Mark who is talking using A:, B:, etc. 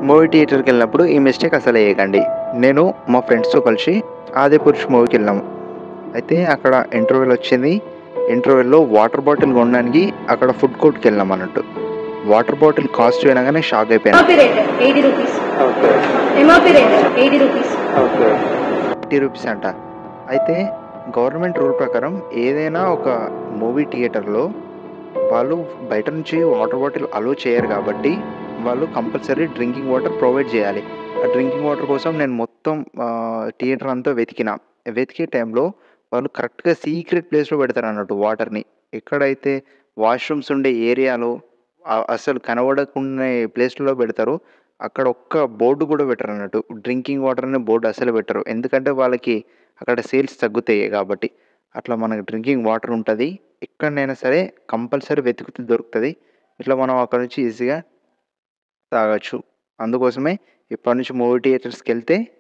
A: movie థియేటర్కి వెళ్ళినప్పుడు ఈ మిస్టేక్ అసలు వేయకండి నేను మా ఫ్రెండ్స్తో కలిసి ఆదిపురుష్ మూవీకి వెళ్ళాము అయితే అక్కడ ఇంటర్వెల్ వచ్చింది ఇంటర్వెల్లో వాటర్ బాటిల్ కొనడానికి అక్కడ ఫుడ్ కోర్ట్కి వెళ్ళాం అన్నట్టు వాటర్ బాటిల్ కాస్ట్ వినగానే షాక్ అయిపోయాను
B: MRP rate eighty rupees
A: okay
B: MRP rate eighty rupees
A: okay fifty rupees అంట అయితే గవర్నమెంట్ రూల్ ప్రకారం ఏదైనా ఒక మూవీ థియేటర్లో వాళ్ళు బయట నుంచి వాటర్ బాటిల్ అలో చేయరు కాబట్టి వాళ్ళు కంపల్సరీ డ్రింకింగ్ వాటర్ ప్రొవైడ్ చేయాలి ఆ డ్రింకింగ్ వాటర్ కోసం నేను మొత్తం థియేటర్ అంతా వెతికిన వెతికే టైంలో వాళ్ళు కరెక్ట్గా సీక్రెట్ ప్లేస్లో పెడతారు అన్నట్టు వాటర్ని ఎక్కడైతే వాష్రూమ్స్ ఉండే ఏరియాలో ఆ- అసలు కనబడకుండా ప్లేస్లో పెడతారు అక్కడ ఒక్క బోర్డు కూడా పెట్టరు అన్నట్టు డ్రింకింగ్ వాటర్ అనే బోర్డు అసలు పెట్టరు ఎందుకంటే వాళ్ళకి అక్కడ సేల్స్ తగ్గుతాయి కాబట్టి అట్లా మనకి డ్రింకింగ్ వాటర్ ఉంటుంది ఎక్కడనైనా సరే కంపల్సరీ వెతుకుతూ దొరుకుతుంది ఇట్లా మనం అక్కడ నుంచి ఈజీగా తాగొచ్చు అందుకోసమే ఇప్పటి నుంచి మూవీ థియేటర్స్కి వెళ్తే